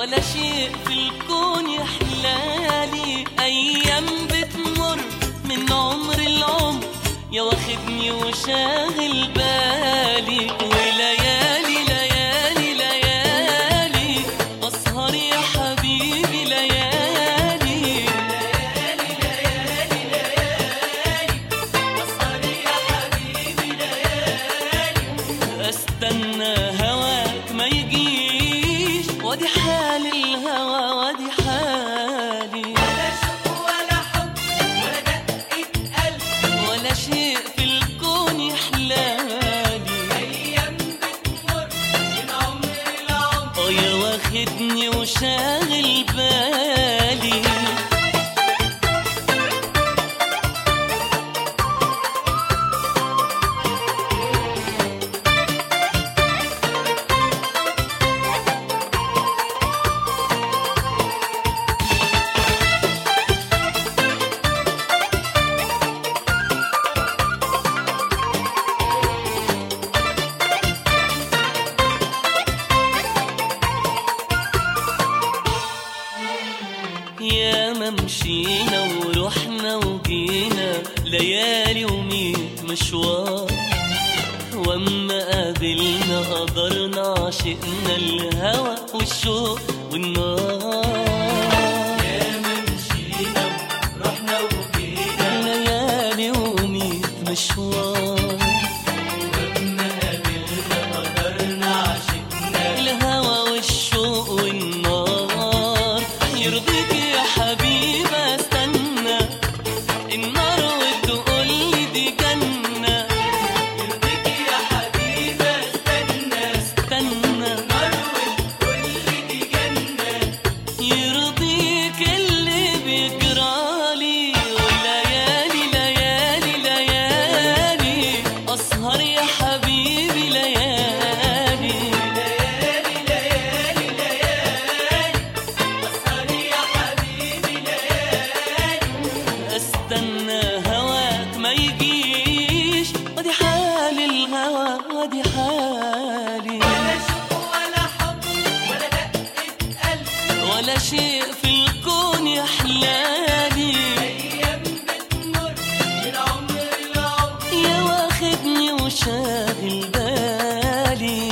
ولا شيء في الكون يحلالي أيام بتمر من عمر العمر يا واخدني وشاغل بالي وليالي ليالي ليالي أسهر يا حبيبي ليالي استنى هواك ما يجيش وادي حال الهوى وادي حالي ولا شيء في الكون يحلالي اه يا واخدني وشاغل بالي يا ما مشينا ورحنا وجينا ليالي وميت مشوار واما قابلنا قدرنا عشقنا الهوى والشوق والنار يا ما مشينا ورحنا وجينا ليالي وميت مشوار الهوى والشوق والنار يرضيك يا حبيبي استنى النار وتقول لي دي جنة يرضيك يا حبيبي استنى استنى النار وتقول لي دي جنة يرضيك اللي بيجرالي وليالي ليالي ليالي أسهر يا حبيبي ليالي استنى هواك ما يجيش ودي حال الهوى ودي حالي ولا شيء في الكون يحلالي يا واخدني وشاغل بالي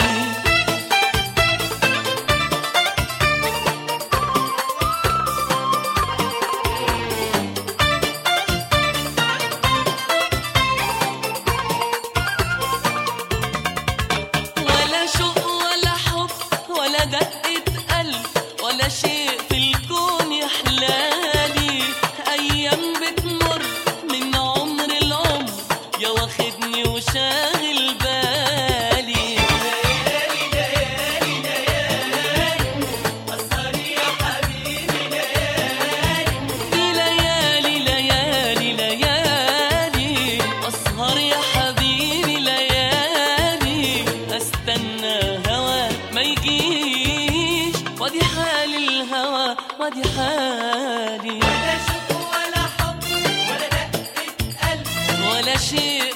ولا شوق ولا حب ولا دقة قلب ولا شيء في الكون يحلالي أيام بتمر من عمر العمر يا واخدني وشاغل بالي في ليالي ليالي ليالي أسهر يا حبيبي ليالي أستنى هواك ما يجيش وادي حال الهوى وادي حالي ولا شيء